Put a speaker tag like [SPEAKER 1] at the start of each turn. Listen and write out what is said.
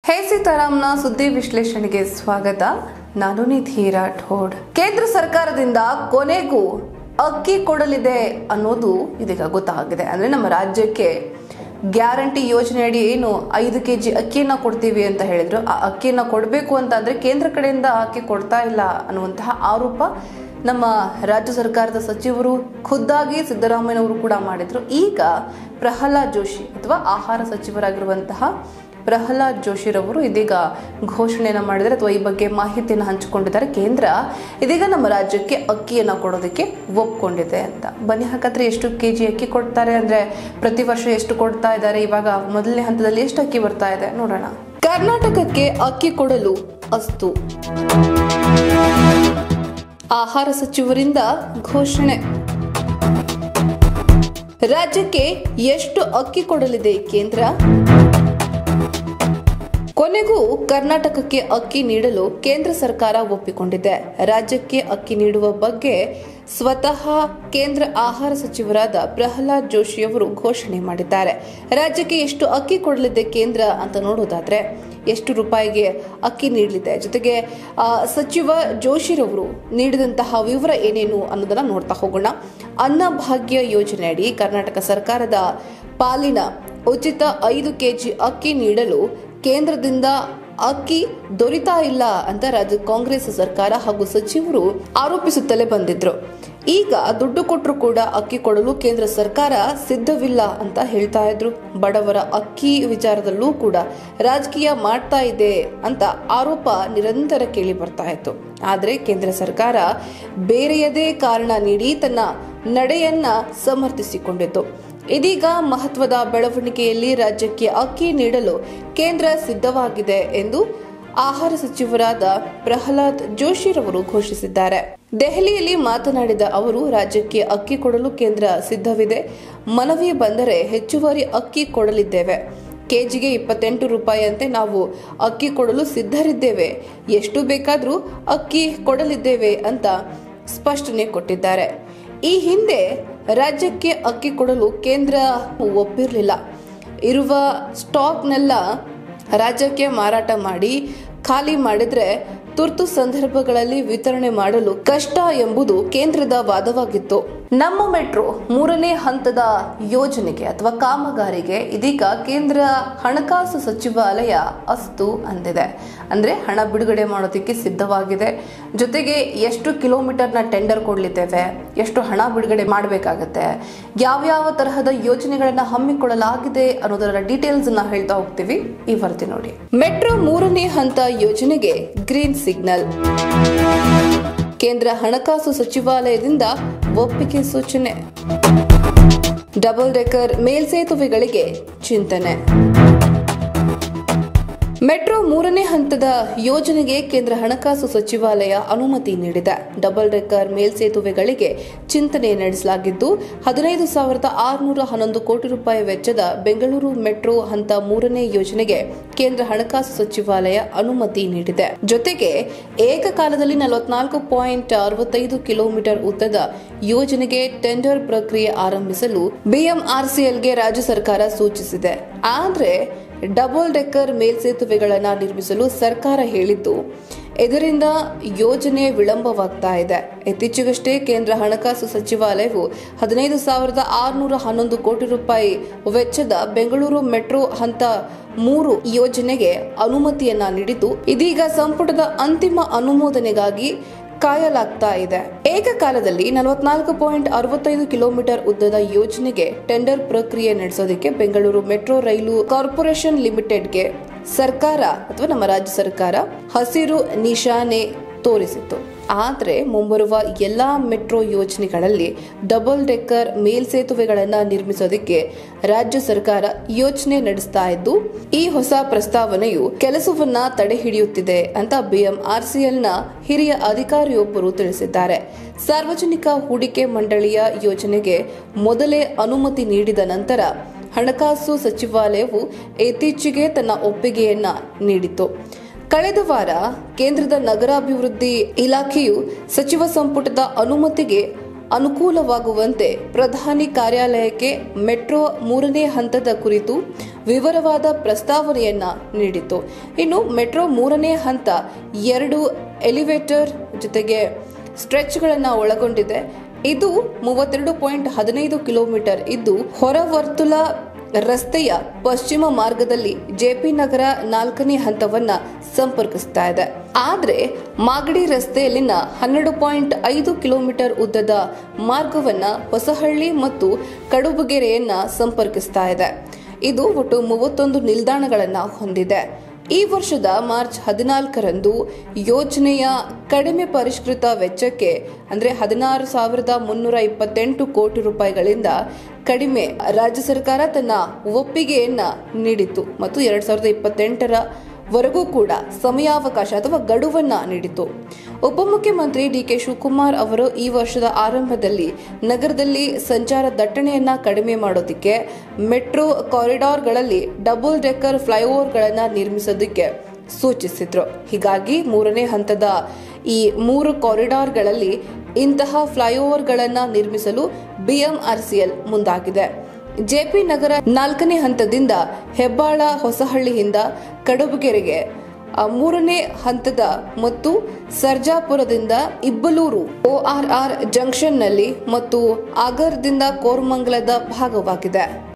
[SPEAKER 1] ಹೇ ಸೀತಾರಾಮ್ನ ಸುದ್ದಿ ವಿಶ್ಲೇಷಣೆಗೆ ಸ್ವಾಗತ ನಾನು ನಿಧಿ ರಾಠೋಡ್ ಕೇಂದ್ರ ಸರ್ಕಾರದಿಂದ ಕೊನೆಗೂ ಅಕ್ಕಿ ಕೊಡಲಿದೆ ಅನ್ನೋದು ಇದೀಗ ಗೊತ್ತಾಗಿದೆ ಅಂದ್ರೆ ನಮ್ಮ ರಾಜ್ಯಕ್ಕೆ ಗ್ಯಾರಂಟಿ ಯೋಜನೆಯಡಿ ಏನು ಐದು ಕೆ ಜಿ ಅಕ್ಕಿಯನ್ನ ಕೊಡ್ತೀವಿ ಅಂತ ಹೇಳಿದ್ರು ಆ ಅಕ್ಕಿಯನ್ನ ಕೊಡಬೇಕು ಅಂತ ಅಂದ್ರೆ ಕೇಂದ್ರ ಕಡೆಯಿಂದ ಅಕ್ಕಿ ಕೊಡ್ತಾ ಇಲ್ಲ ಅನ್ನುವಂತಹ ಆರೋಪ ನಮ್ಮ ರಾಜ್ಯ ಸರ್ಕಾರದ ಸಚಿವರು ಖುದ್ದಾಗಿ ಸಿದ್ದರಾಮಯ್ಯನವರು ಕೂಡ ಮಾಡಿದ್ರು ಈಗ ಪ್ರಹ್ಲಾದ್ ಜೋಶಿ ಅಥವಾ ಆಹಾರ ಸಚಿವರಾಗಿರುವಂತಹ ಪ್ರಹ್ಲಾದ್ ಜೋಶಿರವರು ಇದೀಗ ಘೋಷಣೆಯನ್ನು ಮಾಡಿದ್ದಾರೆ ಅಥವಾ ಈ ಬಗ್ಗೆ ಮಾಹಿತಿಯನ್ನು ಹಂಚಿಕೊಂಡಿದ್ದಾರೆ ಕೇಂದ್ರ ಇದೀಗ ನಮ್ಮ ರಾಜ್ಯಕ್ಕೆ ಅಕ್ಕಿಯನ್ನು ಕೊಡೋದಕ್ಕೆ ಒಪ್ಕೊಂಡಿದೆ ಅಂತ ಬನ್ನಿ ಹಾಗಾದ್ರೆ ಎಷ್ಟು ಕೆ ಜಿ ಅಕ್ಕಿ ಕೊಡ್ತಾರೆ ಅಂದ್ರೆ ಪ್ರತಿ ವರ್ಷ ಎಷ್ಟು ಕೊಡ್ತಾ ಇದ್ದಾರೆ ಇವಾಗ ಮೊದಲನೇ ಹಂತದಲ್ಲಿ ಎಷ್ಟು ಅಕ್ಕಿ ಬರ್ತಾ ಇದೆ ನೋಡೋಣ ಕರ್ನಾಟಕಕ್ಕೆ ಅಕ್ಕಿ ಕೊಡಲು ಅಸ್ತು ಆಹಾರ ಸಚಿವರಿಂದ ಘೋಷಣೆ ರಾಜ್ಯಕ್ಕೆ ಎಷ್ಟು ಅಕ್ಕಿ ಕೊಡಲಿದೆ ಕೇಂದ್ರ ಕೊನೆಗೂ ಕರ್ನಾಟಕಕ್ಕೆ ಅಕ್ಕಿ ನೀಡಲು ಕೇಂದ್ರ ಸರ್ಕಾರ ಒಪ್ಪಿಕೊಂಡಿದೆ ರಾಜ್ಯಕ್ಕೆ ಅಕ್ಕಿ ನೀಡುವ ಬಗ್ಗೆ ಸ್ವತಃ ಕೇಂದ್ರ ಆಹಾರ ಸಚಿವರಾದ ಪ್ರಹ್ಲಾದ್ ಜೋಶಿ ಅವರು ಘೋಷಣೆ ಮಾಡಿದ್ದಾರೆ ರಾಜ್ಯಕ್ಕೆ ಎಷ್ಟು ಅಕ್ಕಿ ಕೊಡಲಿದೆ ಕೇಂದ್ರ ಅಂತ ನೋಡೋದಾದ್ರೆ ಎಷ್ಟು ರೂಪಾಯಿಗೆ ಅಕ್ಕಿ ನೀಡಲಿದೆ ಜೊತೆಗೆ ಆ, ಸಚಿವ ಜೋಶಿರವರು ನೀಡಿದಂತಹ ವಿವರ ಏನೇನು ಅನ್ನೋದನ್ನ ನೋಡ್ತಾ ಹೋಗೋಣ ಅನ್ನಭಾಗ್ಯ ಯೋಜನೆಯಡಿ ಕರ್ನಾಟಕ ಸರ್ಕಾರದ ಪಾಲಿನ ಉಚಿತ ಐದು ಕೆಜಿ ಅಕ್ಕಿ ನೀಡಲು ಕೇಂದ್ರದಿಂದ ಅಕ್ಕಿ ದೊರೀತಾ ಇಲ್ಲ ಅಂತ ರಾಜ್ಯ ಕಾಂಗ್ರೆಸ್ ಸರ್ಕಾರ ಹಾಗೂ ಸಚಿವರು ಆರೋಪಿಸುತ್ತಲೇ ಬಂದಿದ್ರು ಈಗ ದುಡ್ಡು ಕೊಟ್ಟರು ಕೂಡ ಅಕ್ಕಿ ಕೊಡಲು ಕೇಂದ್ರ ಸರ್ಕಾರ ಸಿದ್ಧವಿಲ್ಲ ಅಂತ ಹೇಳ್ತಾ ಇದ್ರು ಬಡವರ ಅಕ್ಕಿ ವಿಚಾರದಲ್ಲೂ ಕೂಡ ರಾಜಕೀಯ ಮಾಡ್ತಾ ಇದೆ ಅಂತ ಆರೋಪ ನಿರಂತರ ಕೇಳಿ ಬರ್ತಾ ಇತ್ತು ಆದ್ರೆ ಕೇಂದ್ರ ಸರ್ಕಾರ ಬೇರೆಯದೇ ಕಾರಣ ನೀಡಿ ತನ್ನ ನಡೆಯನ್ನ ಸಮರ್ಥಿಸಿಕೊಂಡಿತ್ತು ಇದೀಗ ಮಹತ್ವದ ಬೆಳವಣಿಗೆಯಲ್ಲಿ ರಾಜ್ಯಕ್ಕೆ ಅಕ್ಕಿ ನೀಡಲು ಕೇಂದ್ರ ಸಿದ್ಧವಾಗಿದೆ ಎಂದು ಆಹಾರ ಸಚಿವರಾದ ಪ್ರಹ್ಲಾದ್ ಜೋಶಿರವರು ಘೋಷಿಸಿದ್ದಾರೆ ದೆಹಲಿಯಲ್ಲಿ ಮಾತನಾಡಿದ ಅವರು ರಾಜ್ಯಕ್ಕೆ ಅಕ್ಕಿ ಕೊಡಲು ಕೇಂದ್ರ ಸಿದ್ಧವಿದೆ ಮನವಿ ಬಂದರೆ ಹೆಚ್ಚುವರಿ ಅಕ್ಕಿ ಕೊಡಲಿದ್ದೇವೆ ಕೆಜಿಗೆ ಇಪ್ಪತ್ತೆಂಟು ರೂಪಾಯಿಯಂತೆ ನಾವು ಅಕ್ಕಿ ಕೊಡಲು ಸಿದ್ಧರಿದ್ದೇವೆ ಎಷ್ಟು ಬೇಕಾದರೂ ಅಕ್ಕಿ ಕೊಡಲಿದ್ದೇವೆ ಅಂತ ಸ್ಪಷ್ಟನೆ ಕೊಟ್ಟಿದ್ದಾರೆ ಈ ಹಿಂದೆ ರಾಜ್ಯಕ್ಕೆ ಅಕ್ಕಿ ಕೊಡಲು ಕೇಂದ್ರ ಒಪ್ಪಿರಲಿಲ್ಲ ಇರುವ ಸ್ಟಾಕ್ನೆಲ್ಲ ರಾಜ್ಯಕ್ಕೆ ಮಾರಾಟ ಮಾಡಿ ಖಾಲಿ ಮಾಡಿದ್ರೆ ತುರ್ತು ಸಂದರ್ಭಗಳಲ್ಲಿ ವಿತರಣೆ ಮಾಡಲು ಕಷ್ಟ ಎಂಬುದು ಕೇಂದ್ರದ ವಾದವಾಗಿತ್ತು ನಮ್ಮ ಮೆಟ್ರೋ ಮೂರನೇ ಹಂತದ ಯೋಜನೆಗೆ ಅಥವಾ ಕಾಮಗಾರಿಗೆ ಇದೀಗ ಕೇಂದ್ರ ಹಣಕಾಸು ಸಚಿವಾಲಯ ಅಸ್ತು ಅಂದಿದೆ ಅಂದ್ರೆ ಹಣ ಬಿಡುಗಡೆ ಮಾಡೋದಕ್ಕೆ ಸಿದ್ಧವಾಗಿದೆ ಜೊತೆಗೆ ಎಷ್ಟು ಕಿಲೋಮೀಟರ್ನ ಟೆಂಡರ್ ಕೊಡ್ಲಿದ್ದೇವೆ ಎಷ್ಟು ಹಣ ಬಿಡುಗಡೆ ಮಾಡಬೇಕಾಗತ್ತೆ ಯಾವ್ಯಾವ ತರಹದ ಯೋಜನೆಗಳನ್ನ ಹಮ್ಮಿಕೊಳ್ಳಲಾಗಿದೆ ಅನ್ನೋದರ ಡೀಟೇಲ್ಸ್ ನ ಹೇಳ್ತಾ ಹೋಗ್ತೀವಿ ಈ ವರದಿ ನೋಡಿ ಮೆಟ್ರೋ ಮೂರನೇ ಹಂತ ಯೋಜನೆಗೆ ಗ್ರೀನ್ ಸಿಗ್ನಲ್ ಕೇಂದ್ರ ಹಣಕಾಸು ಸಚಿವಾಲಯದಿಂದ ಒಪ್ಪಿಗೆ ಸೂಚನೆ ಡಬಲ್ ಡೆಕರ್ ಮೇಲ್ಸೇತುವೆಗಳಿಗೆ ಚಿಂತನೆ ಮೆಟ್ರೋ ಮೂರನೇ ಹಂತದ ಯೋಜನೆಗೆ ಕೇಂದ್ರ ಹಣಕಾಸು ಸಚಿವಾಲಯ ಅನುಮತಿ ನೀಡಿದೆ ಡಬಲ್ ಡೆಕ್ಕರ್ ಮೇಲ್ಸೇತುವೆಗಳಿಗೆ ಚಿಂತನೆ ನಡೆಸಲಾಗಿದ್ದು ಹದಿನೈದು ಸಾವಿರದ ಆರುನೂರ ಹನ್ನೊಂದು ಕೋಟಿ ರೂಪಾಯಿ ವೆಚ್ಚದ ಬೆಂಗಳೂರು ಮೆಟ್ರೋ ಹಂತ ಮೂರನೇ ಯೋಜನೆಗೆ ಕೇಂದ್ರ ಹಣಕಾಸು ಸಚಿವಾಲಯ ಅನುಮತಿ ನೀಡಿದೆ ಜೊತೆಗೆ ಏಕಕಾಲದಲ್ಲಿ ನಲವತ್ನಾಲ್ಕು ಪಾಯಿಂಟ್ ಅರವತ್ತೈದು ಕಿಲೋಮೀಟರ್ ಉದ್ದದ ಯೋಜನೆಗೆ ಟೆಂಡರ್ ಪ್ರಕ್ರಿಯೆ ಆರಂಭಿಸಲು ಬಿಎಂಆರ್ಸಿಎಲ್ಗೆ ರಾಜ್ಯ ಸರ್ಕಾರ ಸೂಚಿಸಿದೆ ಆದರೆ ಡಬಲ್ ಡೆಕ್ಕರ್ ಮೇಲ್ಸೇತುವೆಗಳನ್ನು ನಿರ್ಮಿಸಲು ಸರ್ಕಾರ ಹೇಳಿದ್ದು ಇದರಿಂದ ಯೋಜನೆ ವಿಳಂಬವಾಗ್ತಾ ಇದೆ ಇತ್ತೀಚೆಗಷ್ಟೇ ಕೇಂದ್ರ ಹಣಕಾಸು ಸಚಿವಾಲಯವು ಹದಿನೈದು ಸಾವಿರದ ಆರುನೂರ ಹನ್ನೊಂದು ಕೋಟಿ ರೂಪಾಯಿ ವೆಚ್ಚದ ಬೆಂಗಳೂರು ಮೆಟ್ರೋ ಹಂತ ಮೂರು ಯೋಜನೆಗೆ ಅನುಮತಿಯನ್ನ ನೀಡಿದ್ದು ಇದೀಗ ಸಂಪುಟದ ಅಂತಿಮ ಅನುಮೋದನೆಗಾಗಿ ಕಾಯಲಾಗ್ತಾ ಇದೆ ಏಕಕಾಲದಲ್ಲಿ ನಲವತ್ನಾಲ್ಕು ಪಾಯಿಂಟ್ ಅರವತ್ತೈದು ಕಿಲೋಮೀಟರ್ ಉದ್ದದ ಯೋಜನೆಗೆ ಟೆಂಡರ್ ಪ್ರಕ್ರಿಯೆ ನಡೆಸೋದಕ್ಕೆ ಬೆಂಗಳೂರು ಮೆಟ್ರೋ ರೈಲು ಕಾರ್ಪೊರೇಷನ್ ಲಿಮಿಟೆಡ್ಗೆ ಸರ್ಕಾರ ಅಥವಾ ನಮ್ಮ ರಾಜ್ಯ ಸರ್ಕಾರ ಹಸಿರು ನಿಶಾನೆ ತೋರಿಸಿತ್ತು ಆದರೆ ಮುಂಬರುವ ಎಲ್ಲಾ ಮೆಟ್ರೋ ಯೋಜನೆಗಳಲ್ಲಿ ಡಬಲ್ ಡೆಕ್ಕರ್ ಮೇಲ್ಸೇತುವೆಗಳನ್ನು ನಿರ್ಮಿಸೋದಕ್ಕೆ ರಾಜ್ಯ ಸರ್ಕಾರ ಯೋಚನೆ ನಡೆಸ್ತಾ ಇದ್ದು ಈ ಹೊಸ ಪ್ರಸ್ತಾವನೆಯು ಕೆಲಸವನ್ನ ತಡೆ ಹಿಡಿಯುತ್ತಿದೆ ಅಂತ ಬಿಎಂಆರ್ಸಿಎಲ್ನ ಹಿರಿಯ ಅಧಿಕಾರಿಯೊಬ್ಬರು ತಿಳಿಸಿದ್ದಾರೆ ಸಾರ್ವಜನಿಕ ಹೂಡಿಕೆ ಮಂಡಳಿಯ ಯೋಜನೆಗೆ ಮೊದಲೇ ಅನುಮತಿ ನೀಡಿದ ನಂತರ ಹಣಕಾಸು ಸಚಿವಾಲಯವು ಇತ್ತೀಚೆಗೆ ತನ್ನ ಒಪ್ಪಿಗೆಯನ್ನ ನೀಡಿತು ಕಳೆದ ವಾರ ಕೇಂದ್ರದ ನಗರಾಭಿವೃದ್ಧಿ ಇಲಾಖೆಯು ಸಚಿವ ಸಂಪುಟದ ಅನುಮತಿಗೆ ಅನುಕೂಲವಾಗುವಂತೆ ಪ್ರಧಾನಿ ಕಾರ್ಯಾಲಯಕ್ಕೆ ಮೆಟ್ರೋ ಮೂರನೇ ಹಂತದ ಕುರಿತು ವಿವರವಾದ ಪ್ರಸ್ತಾವನೆಯನ್ನ ನೀಡಿತು ಇನ್ನು ಮೆಟ್ರೋ ಮೂರನೇ ಹಂತ ಎರಡು ಎಲಿವೇಟರ್ ಜೊತೆಗೆ ಸ್ಟ್ರೆಚ್ಗಳನ್ನು ಒಳಗೊಂಡಿದೆ ಇದು ಮೂವತ್ತೆರಡು ಪಾಯಿಂಟ್ ಹದಿನೈದು ಕಿಲೋಮೀಟರ್ ಇದ್ದು ಹೊರವರ್ತುಲ ರಸ್ತೆಯ ಪಶ್ಚಿಮ ಮಾರ್ಗದಲ್ಲಿ ಜೆಪಿ ನಗರ ನಾಲ್ಕನೇ ಹಂತವನ್ನ ಸಂಪರ್ಕಿಸ್ತಾ ಇದೆ ಆದ್ರೆ ಮಾಗಡಿ ರಸ್ತೆಯಲ್ಲಿನ ಹನ್ನೆರಡು ಪಾಯಿಂಟ್ ಐದು ಕಿಲೋಮೀಟರ್ ಉದ್ದದ ಮಾರ್ಗವನ್ನ ಹೊಸಹಳ್ಳಿ ಮತ್ತು ಕಡುಬುಗೆರೆಯನ್ನ ಸಂಪರ್ಕಿಸ್ತಾ ಇದೆ ಇದು ಒಟ್ಟು ಮೂವತ್ತೊಂದು ನಿಲ್ದಾಣಗಳನ್ನ ಹೊಂದಿದೆ ಈ ವರ್ಷದ ಮಾರ್ಚ್ ಹದಿನಾಲ್ಕರಂದು ಯೋಜನೆಯ ಕಡಿಮೆ ಪರಿಷ್ಕೃತ ವೆಚ್ಚಕ್ಕೆ ಅಂದ್ರೆ ಹದಿನಾರು ಸಾವಿರದ ಮುನ್ನೂರ ಇಪ್ಪತ್ತೆಂಟು ಕೋಟಿ ರೂಪಾಯಿಗಳಿಂದ ಕಡಿಮೆ ರಾಜ್ಯ ಸರ್ಕಾರ ತನ್ನ ಒಪ್ಪಿಗೆಯನ್ನ ನೀಡಿತು ಮತ್ತು ಎರಡ್ ಸಾವಿರದ ಇಪ್ಪತ್ತೆಂಟರ ವರೆಗೂ ಕೂಡ ಸಮಯಾವಕಾಶ ಅಥವಾ ಗಡುವನ್ನ ನೀಡಿತು ಉಪಮುಖ್ಯಮಂತ್ರಿ ಡಿಕೆ ಶಿವಕುಮಾರ್ ಅವರು ಈ ವರ್ಷದ ಆರಂಭದಲ್ಲಿ ನಗರದಲ್ಲಿ ಸಂಚಾರ ದಟ್ಟಣೆಯನ್ನ ಕಡಿಮೆ ಮಾಡೋದಕ್ಕೆ ಮೆಟ್ರೋ ಕಾರಿಡಾರ್ಗಳಲ್ಲಿ ಡಬಲ್ ಡೆಕ್ಕರ್ ಫ್ಲೈಓವರ್ಗಳನ್ನು ನಿರ್ಮಿಸೋದಕ್ಕೆ ಸೂಚಿಸಿದ್ರು ಹೀಗಾಗಿ ಮೂರನೇ ಹಂತದ ಈ ಮೂರು ಕಾರಿಡಾರ್ಗಳಲ್ಲಿ ಇಂತಹ ಫ್ಲೈಓವರ್ಗಳನ್ನು ನಿರ್ಮಿಸಲು ಬಿಎಂಆರ್ಸಿಎಲ್ ಮುಂದಾಗಿದೆ ಜೆಪಿ ನಗರ ನಾಲ್ಕನೇ ಹಂತದಿಂದ ಹೆಬ್ಬಾಳ ಹೊಸಹಳ್ಳಿಯಿಂದ ಕಡುಬುಗೆರೆಗೆ ಆ, ಮೂರನೇ ಹಂತದ ಮತ್ತು ಸರ್ಜಾಪುರದಿಂದ ಇಬ್ಬಲೂರು ಒಆರ್ಆರ್ ಜಂಕ್ಷನ್ನಲ್ಲಿ ಮತ್ತು ಆಗರ್ದಿಂದ ಕೋರಮಂಗಲದ ಭಾಗವಾಗಿದೆ